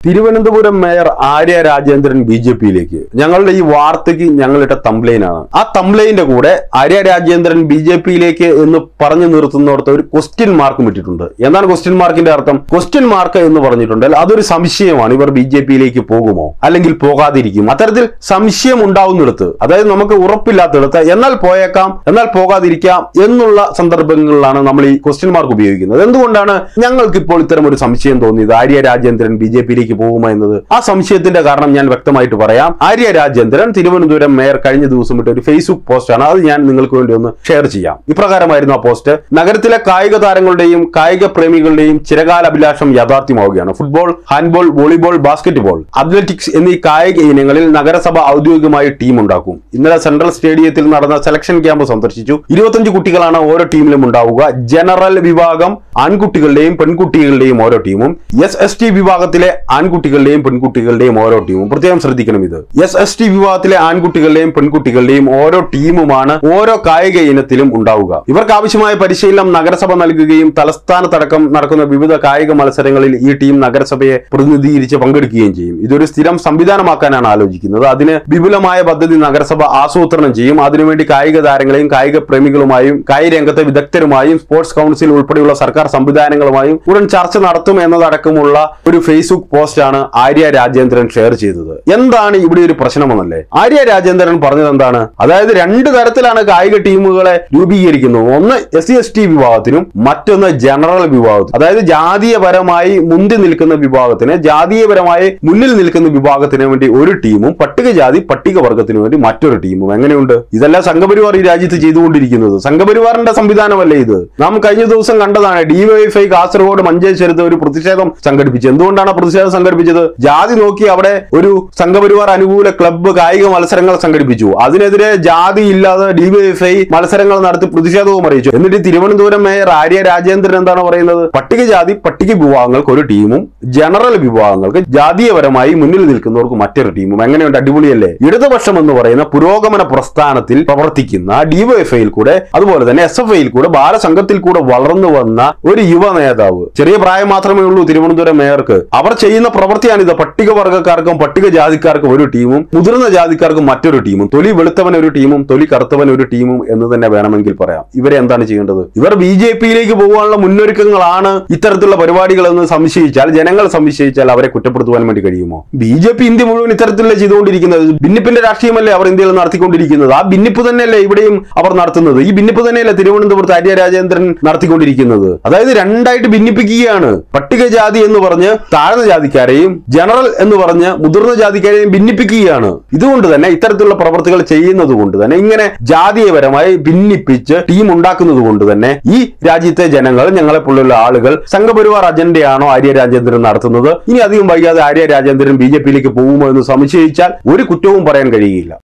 Thiruvananthapuram mayor Arya Rajendran B J പിയിലേക്ക് ഞങ്ങളുടെ ഈ വാർത്തയ്ക്ക് ഞങ്ങളിട്ട തംബ്ലൈനാണ് ആ തംബ്ലൈന്റെ കൂടെ ആര്യ രാജേന്ദ്രൻ ബി ജെ പിയിലേക്ക് എന്ന് പറഞ്ഞു നിർത്തുന്നിടത്ത് ഒരു ക്വസ്റ്റ്യൻ മാർക്കും ഇട്ടിട്ടുണ്ട് എന്താണ് ക്വസ്റ്റ്യൻ മാർക്കിന്റെ അർത്ഥം ക്വസ്റ്റ്യൻ മാർക്ക് എന്ന് പറഞ്ഞിട്ടുണ്ടെങ്കിൽ അതൊരു സംശയമാണ് ഇവർ ബി ജെ പിയിലേക്ക് പോകുമോ അല്ലെങ്കിൽ പോകാതിരിക്കും അത്തരത്തിൽ സംശയം ഉണ്ടാവുന്നിടത്ത് അതായത് നമുക്ക് ഉറപ്പില്ലാത്തിടത്ത് എന്നാൽ പോയേക്കാം എന്നാൽ പോകാതിരിക്കാം എന്നുള്ള സന്ദർഭങ്ങളിലാണ് നമ്മൾ ഈ ക്വസ്റ്റ്യൻ മാർക്ക് ഉപയോഗിക്കുന്നത് എന്തുകൊണ്ടാണ് ഞങ്ങൾക്ക് ഇപ്പോൾ ഇത്തരം ഒരു സംശയം തോന്നിയത് ആര്യ രാജേന്ദ്രൻ ബി ജെ പിയിലേക്ക് പോകുമോ എന്നത് ആ സംശയത്തിന്റെ കാരണം ഞാൻ വ്യക്തമായിട്ട് പറയാം ആര്യ രാജേന്ദ്രൻ തിരുവനന്തപുരം മേയർ കഴിഞ്ഞ ദിവസം ഇട്ട ഒരു ഫേസ്ബുക്ക് പോസ്റ്റാണ് അത് ഞാൻ നിങ്ങൾക്ക് വേണ്ടി ഒന്ന് ഷെയർ ചെയ്യാം ഇപ്രകാരമായിരുന്നു ആ പോസ്റ്റ് നഗരത്തിലെ കായിക താരങ്ങളുടെയും കായിക പ്രേമികളുടെയും ചിരകാല അഭിലാഷം യാഥാർത്ഥ്യമാവുകയാണ് football handball volleyball basketball athletics എന്നീ കായിക ഇനങ്ങളിൽ നഗരസഭ ഔദ്യോഗികമായി ടീം ഉണ്ടാക്കും ഇന്നലെ സെൻട്രൽ സ്റ്റേഡിയത്തിൽ നടന്ന സെലക്ഷൻ ക്യാമ്പ് സന്ദർശിച്ചു ഇരുപത്തഞ്ച് കുട്ടികളാണ് ഓരോ ടീമിലും ഉണ്ടാവുക ജനറൽ വിഭാഗം ആൺകുട്ടികളുടെയും പെൺകുട്ടികളുടെയും ഓരോ ടീമും എസ് എസ് ടി വിഭാഗത്തിലെ ആൺകുട്ടികളുടെയും പെൺകുട്ടികളുടെയും ഓരോ ടീമും പ്രത്യേകം ശ്രദ്ധിക്കണം ഇത് എസ് എസ് ടി വിഭാഗത്തിലെ ആൺകുട്ടികളുടെയും പെൺകുട്ടികളുടെയും ഓരോ ടീമുമാണ് ഓരോ കായിക ഇനത്തിലും ഉണ്ടാവുക ഇവർക്ക് ആവശ്യമായ പരിശീലനം നഗരസഭ നൽകുകയും തലസ്ഥാനത്തടക്കം നടക്കുന്ന വിവിധ കായിക മത്സരങ്ങളിൽ ഈ ടീം നഗരസഭയെ പ്രതിനിധീകരിച്ച് പങ്കെടുക്കുകയും ചെയ്യും ഇതൊരു സ്ഥിരം സംവിധാനമാക്കാനാണ് ആലോചിക്കുന്നത് അതിന് വിപുലമായ പദ്ധതി നഗരസഭ ആസൂത്രണം ചെയ്യും അതിനുവേണ്ടി കായിക താരങ്ങളെയും കായിക പ്രേമികളുമായും കായിക രംഗത്തെ വിദഗ്ധരുമായും സ്പോർട്സ് കൗൺസിൽ ഉൾപ്പെടെയുള്ള സർക്കാർ സംവിധാനങ്ങളുമായും ഉടൻ ചർച്ച നടത്തും എന്നതടക്കമുള്ള ഒരു ഫേസ്ബുക്ക് പോസ്റ്റാണ് ആര്യ രാജേന്ദ്രൻ ഷെയർ ചെയ്തത് എന്താണ് ഇവിടെ ഒരു പ്രശ്നമെന്നല്ലേ ആര്യ രാജേന്ദ്രൻ പറഞ്ഞത് എന്താണ് അതായത് രണ്ട് തരത്തിലാണ് കായിക ടീമുകളെ രൂപീകരിക്കുന്നത് ഒന്ന് എസ് സി എസ് ടി വിഭാഗത്തിനും മറ്റൊന്ന് ജനറൽ വിഭാഗത്തിനും അതായത് ജാതീയപരമായി മുന്തി നിൽക്കുന്ന വിഭാഗത്തിന് ജാതീയപരമായി മുന്നിൽ നിൽക്കുന്ന വിഭാഗത്തിന് വേണ്ടി ഒരു ടീമും പട്ടികജാതി പട്ടികവർഗത്തിന് വേണ്ടി മറ്റൊരു ടീമും എങ്ങനെയുണ്ട് ഇതെല്ലാം സംഘപരിവാർ ഈ രാജ്യത്ത് ചെയ്തുകൊണ്ടിരിക്കുന്നത് സംഘപരിവാറിന്റെ സംവിധാനമല്ലേ ഇത് നാം കഴിഞ്ഞ ദിവസം കണ്ടതാണ് ഡിവൈഎഫ്ഐ കാസർഗോഡ് മഞ്ചേശ്വരത്ത് ഒരു പ്രതിഷേധം സംഘടിപ്പിച്ചു എന്തുകൊണ്ടാണ് ആ പ്രതിഷേധം സംഘടിപ്പിച്ചത് ജാതി നോക്കി അവിടെ ഒരു സംഘപരിവാർ അനുകൂല ക്ലബ്ബ് കായിക മത്സരങ്ങൾ സംഘടിപ്പിച്ചു അതിനെതിരെ ജാതി ഇല്ലാതെ ഡിവൈഎഫ്ഐ മത്സരങ്ങൾ നടത്തി പ്രതിഷേധവും അറിയിച്ചു എന്നിട്ട് തിരുവനന്തപുരം മേയർ ആര്യ രാജേന്ദ്രൻ എന്താണ് പറയുന്നത് പട്ടികജാതി പട്ടിക വിഭാഗങ്ങൾക്ക് ഒരു ടീമും ജനറൽ വിഭാഗങ്ങൾക്ക് ജാതീയപരമായി മുന്നിൽ നിൽക്കുന്നവർക്ക് മറ്റൊരു ടീമും എങ്ങനെയുണ്ട് അടിപൊളിയല്ലേ ഇടതുപക്ഷം എന്ന് പറയുന്ന പുരോഗമന പ്രസ്ഥാനത്തിൽ പ്രവർത്തിക്കുന്ന ഡിവൈഎഫ്ഐയിൽ കൂടെ അതുപോലെ തന്നെ എസ് എഫ് ഐയിൽ കൂടെ ബാലസംഘത്തിൽ കൂടെ വളർന്നു വന്ന ഒരു യുവ നേതാവ് ചെറിയ പ്രായം മാത്രമേ ഉള്ളൂ തിരുവനന്തപുരം മേയർക്ക് അവർ ചെയ്യുന്ന പ്രവൃത്തിയാണിത് പട്ടികവർഗക്കാർക്കും പട്ടികജാതിക്കാർക്കും ഒരു ടീമും മുതിർന്ന ജാതിക്കാർക്കും മറ്റൊരു ടീമും തൊലി വെളുത്തവൻ ഒരു ടീമും തൊലി കറുത്തവൻ ഒരു ടീമും എന്ന് തന്നെ വേണമെങ്കിൽ പറയാം ഇവരെ എന്താണ് ചെയ്യേണ്ടത് ഇവർ ബി ജെ പിയിലേക്ക് പോകാനുള്ള മുന്നൊരുക്കങ്ങളാണ് ഇത്തരത്തിലുള്ള പരിപാടികൾ എന്ന് സംശയിച്ചാൽ ജനങ്ങൾ സംശയിച്ചാൽ അവരെ കുറ്റപ്പെടുത്തുവാൻ വേണ്ടി കഴിയുമോ ബി ജെ പി ഇന്ത്യ മുഴുവൻ ഇത്തരത്തിലല്ലേ ചെയ്തുകൊണ്ടിരിക്കുന്നത് ഭിന്നിപ്പിന്റെ രാഷ്ട്രീയമല്ലേ അവർ ഇന്ത്യയിൽ നടത്തിക്കൊണ്ടിരിക്കുന്നത് ആ ഭിന്നിപ്പ് തന്നെയല്ലേ ഇവിടെയും അവർ നടത്തുന്നത് ഈ ഭിന്നിപ്പ് തന്നെയല്ലേ തിരുവനന്തപുരത്ത് ആര്യ രാജേന്ദ്രൻ നടത്തിക്കൊണ്ടിരിക്കുന്നത് അതായത് രണ്ടായിട്ട് ഭിന്നിപ്പിക്കുകയാണ് പട്ടികജാതി എന്ന് പറഞ്ഞ് താഴ്ന്ന ജാതിക്കാരെയും ജനറൽ എന്ന് പറഞ്ഞ് മുതിർന്ന ജാതിക്കാരെയും ഭിന്നിപ്പിക്കുകയാണ് ഇതുകൊണ്ട് തന്നെ ഇത്തരത്തിലുള്ള പ്രവർത്തികൾ ചെയ്യുന്നത് കൊണ്ട് തന്നെ ഇങ്ങനെ ജാതീയപരമായി ഭിന്നിപ്പിച്ച് ടീം ഉണ്ടാക്കുന്നത് കൊണ്ട് തന്നെ ഈ രാജ്യത്തെ ജനങ്ങൾ ഞങ്ങളെ പോലുള്ള ആളുകൾ സംഘപരിവാർ അജണ്ടയാണോ ആര്യ രാജേന്ദ്രൻ നടത്തുന്നത് ഇനി അധികം വൈകാതെ ആര്യ രാജേന്ദ്രൻ ബി ജെ പിയിലേക്ക് പോകുമോ എന്ന് സംശയിച്ചാൽ ഒരു കുറ്റവും പറയാൻ കഴിയില്ല